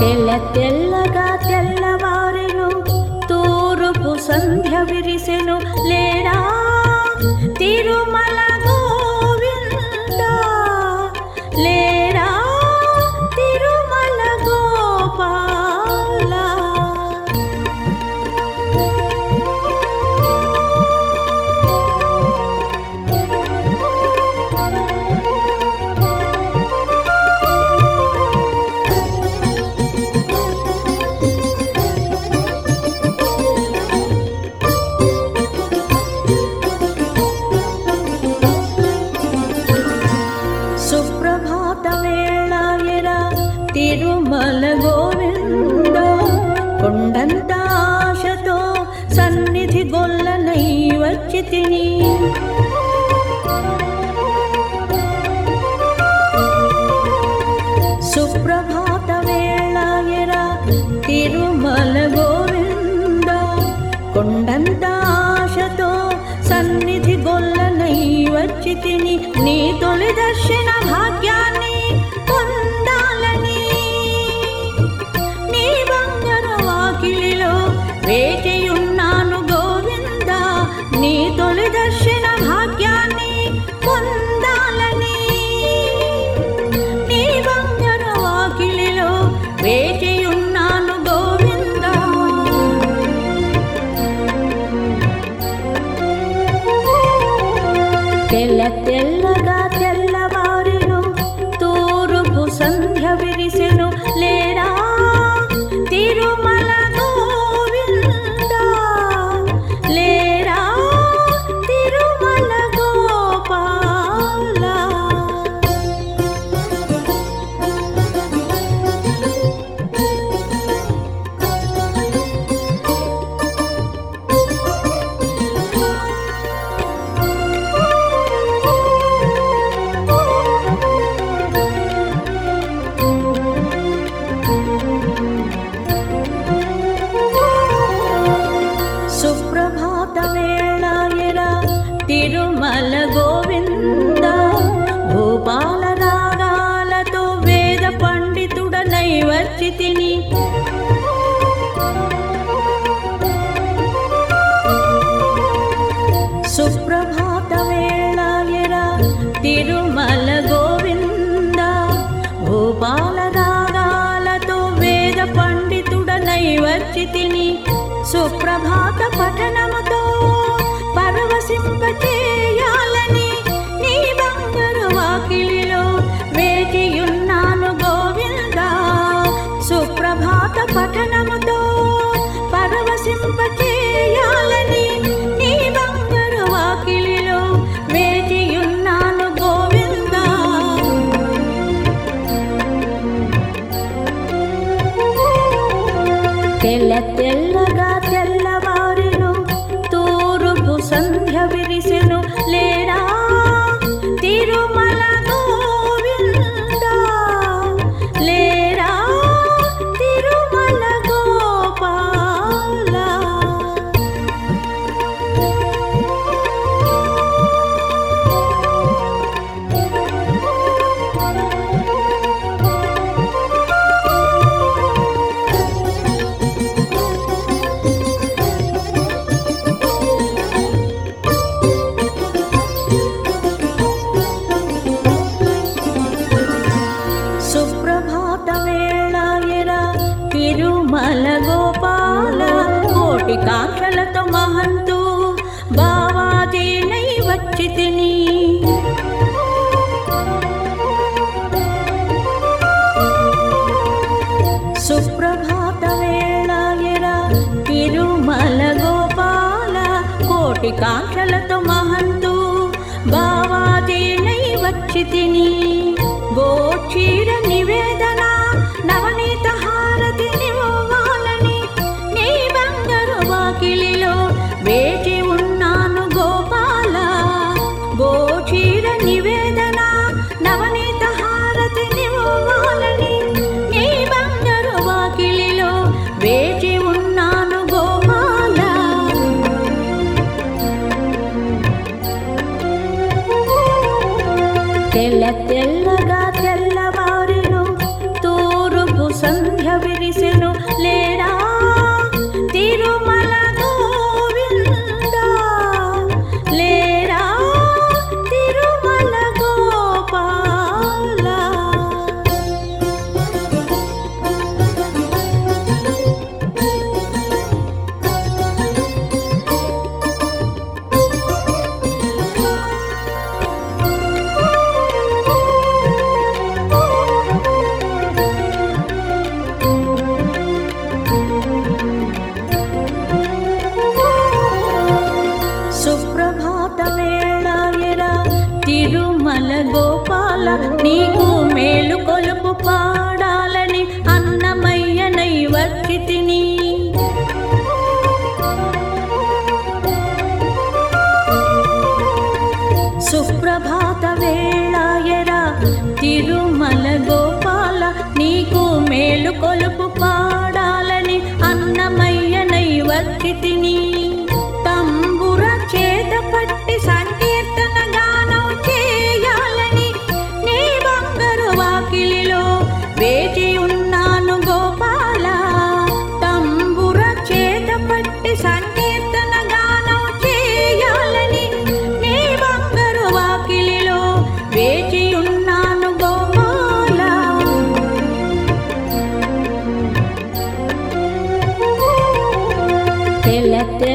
తెల్ల తెల్లగా తెల్లవారెను తూరుపు సంధ్య విరిసెను లేరా తిరుమల గోవింద లేరా తిరుమల గోపాల సుప్రభాత వేళాయరా తిరుమల గోవింద కొండంత ఆశతో సన్నిధి గొల్లనై వచ్చి తిని సుప్రభాత వేళాయరా తిరుమల గోవింద కొండంత ఆశతో సన్నిధి గొల్లనై వచ్చి తిని నీ తొలి దర్శన భాగ్యాన్ని పొందాలని నీ బంగారు వాకిలిలో వేచియున్నాను గోవింద నీ తొలి దర్శన భాగ్యాన్ని పొందాలని నీ బంగారు వాకిలిలో వేచియున్నాను గోవింద తెల్ల తెల్లగా తెల్లవారెను తూరుపు సంధ్య విరిసెను లేరా తిరుమల గోవింద లేరా తిరుమల గోపాల సుప్రభాత వేళాయరా తిరుమల గోవింద భూపాల రాగాలతో వేద పండితుడనై వచ్చి తిని సుప్రభాత వేళాయరా తిరుమల గోవింద భూపాల రాగాలతో వేద పండితుడనై వచ్చి తిని సుప్రభాత పఠనముతో పరవశింపచేయాలని నీ బంగారు వాకిలిలో వేచియున్నాను గోవింద సుప్రభాత పఠనముతో పరవశింపచేయాలని నీ బంగారు వాకిలిలో వేచియున్నాను గోవింద తెల్ల తెల్లగా తెల్లవారెను తూరుపు సంధ్య విరిసెను లేరా తిరుమల గోవింద లేరా తిరుమల గోపాల సుప్రభాత వేళాయరా తిరుమల గోపాల కోటి కాంక్షలతో మహంతు బావాజీనై వచ్చి తిని సుప్రభాత వేళాయరా తిరుమల గోపాల కోటి కాంక్షలతో మహంతు బావాజీనై వచ్చి తిని గోక్షీర నివేదన నవనీత హారతి నివ్వాలని నీ బంగారు వాకిలిలో వేచి ఉన్నాను గోపాల గోక్షీర నివేదన నవనీత హారతి నివ్వాలని నీ బంగారు వాకిలిలో వేచి ఉన్నాను గోపాల తెల్ల తెల్ల మేలుకొలుపు పాడాలని అన్నమయ్యనై వచ్చి తిని తంబుర చేత పట్టి సంకీర్తన గానం చేయాలని నీ బంగారు వాకిలిలో వేచి ఉన్నాను గోపాల తంబుర చేత పట్టి సంకీర్తన గానం చేయాలని నీ బంగారు వాకిలిలో వేచి ఉన్నాను గోపాల తెల్ల